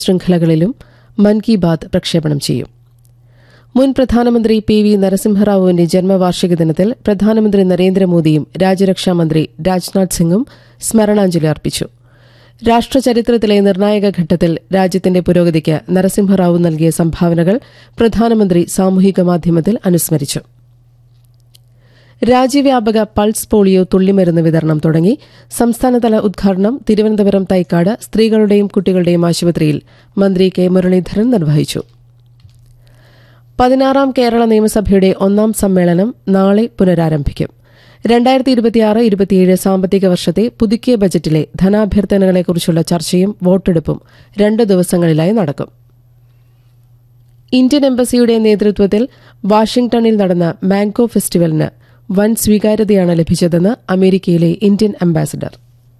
ശൃംഖലകളിലും മൻ കി ബാത് പ്രക്ഷേപണം ചെയ്യും മുൻ പ്രധാനമന്ത്രി പി വി നരസിംഹറാവുവിന്റെ ജന്മവാർഷിക ദിനത്തിൽ പ്രധാനമന്ത്രി നരേന്ദ്രമോദിയും രാജ്യരക്ഷാമന്ത്രി രാജ്നാഥ് സിംഗും സ്മരണാഞ്ജലി അർപ്പിച്ചു രാഷ്ട്രചരിത്രത്തിലെ നിർണായക ഘട്ടത്തിൽ രാജ്യത്തിന്റെ പുരോഗതിക്ക് നരസിംഹറാവു നൽകിയ സംഭാവനകൾ പ്രധാനമന്ത്രി സാമൂഹിക മാധ്യമത്തിൽ അനുസ്മരിച്ചു രാജ്യവ്യാപക പൾസ് പോളിയോ തുള്ളിമരുന്ന് വിതരണം തുടങ്ങി സംസ്ഥാനതല ഉദ്ഘാടനം തിരുവനന്തപുരം തൈക്കാട് സ്ത്രീകളുടെയും കുട്ടികളുടെയും ആശുപത്രിയിൽ മന്ത്രി കെ മുരളീധരൻ നിർവഹിച്ചു പതിനാറാം കേരള നിയമസഭയുടെ ഒന്നാം സമ്മേളനം നാളെ പുനരാരംഭിക്കും രണ്ടായിരത്തി ഇരുപത്തിയാറ് ഇരുപത്തിയേഴ് സാമ്പത്തിക വർഷത്തെ പുതുക്കിയ ബജറ്റിലെ ധനാഭ്യർത്ഥനകളെക്കുറിച്ചുള്ള ചർച്ചയും വോട്ടെടുപ്പും രണ്ട് ദിവസങ്ങളിലായി നടക്കും ഇന്ത്യൻ എംബസിയുടെ നേതൃത്വത്തിൽ വാഷിംഗ്ടണിൽ നടന്ന മാംഗോ ഫെസ്റ്റിവലിന് വൻ സ്വീകാര്യതയാണ് ലഭിച്ചതെന്ന് അമേരിക്കയിലെ ഇന്ത്യൻ അംബാസിഡർ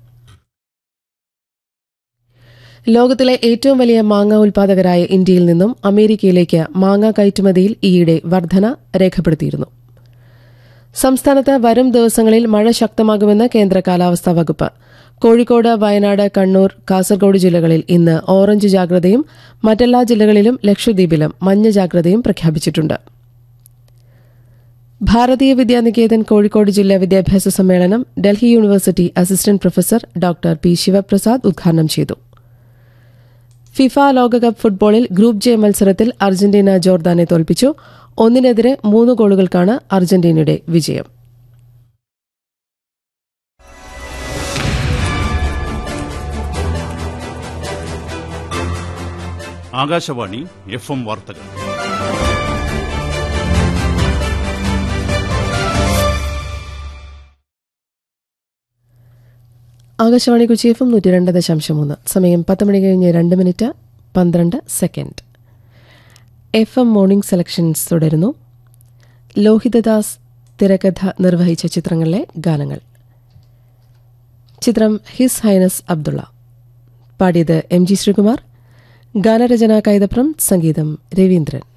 ലോകത്തിലെ ഏറ്റവും വലിയ മാങ്ങ ഉൽപാദകരായ ഇന്ത്യയിൽ നിന്നും അമേരിക്കയിലേക്ക് മാങ്ങ കയറ്റുമതിയിൽ ഈയിടെ വർധന രേഖപ്പെടുത്തിയിരുന്നു സംസ്ഥാനത്ത് വരും ദിവസങ്ങളിൽ മഴ ശക്തമാകുമെന്ന് കേന്ദ്ര കാലാവസ്ഥാ വകുപ്പ് കോഴിക്കോട് വയനാട് കണ്ണൂർ കാസർഗോഡ് ജില്ലകളിൽ ഇന്ന് ഓറഞ്ച് ജാഗ്രതയും മറ്റെല്ലാ ജില്ലകളിലും ലക്ഷദ്വീപിലും മഞ്ഞ ജാഗ്രതയും പ്രഖ്യാപിച്ചിട്ടുണ്ട് ഭാരതീയ വിദ്യാനികേതൻ കോഴിക്കോട് ജില്ലാ വിദ്യാഭ്യാസ സമ്മേളനം Delhi university assistant professor doctor P Sivaprasad ഉദ്ഘാടനം ചെയ്തു ഫിഫ ലോകകപ്പ് ഫുട്ബോളിൽ ഗ്രൂപ്പ് ജെ മത്സരത്തിൽ അർജന്റീന ജോർദാനെ തോൽപ്പിച്ചു ഒന്നിനെതിരെ മൂന്ന് ഗോളുകൾക്കാണ് അർജന്റീനയുടെ വിജയം ആകാശവാണി എഫ് എം വാർത്തകൾ ആകാശവാണി കൊച്ചി എഫ് എം നൂറ്റി രണ്ട് ദശാംശം മൂന്ന് സമയം പത്ത് മണി കഴിഞ്ഞ് രണ്ട് മിനിറ്റ് പന്ത്രണ്ട് second F M morning selections തുടരുന്നു ലോഹിതദാസ് തിരക്കഥ നിർവഹിച്ച ചിത്രങ്ങളിലെ ഗാനങ്ങൾ ചിത്രം ഹിസ് ഹൈനസ് അബ്ദുള്ള പാടിയത് എം ജി ശ്രീകുമാർ ഗാനരചന കൈതപ്രം സംഗീതം രവീന്ദ്രൻ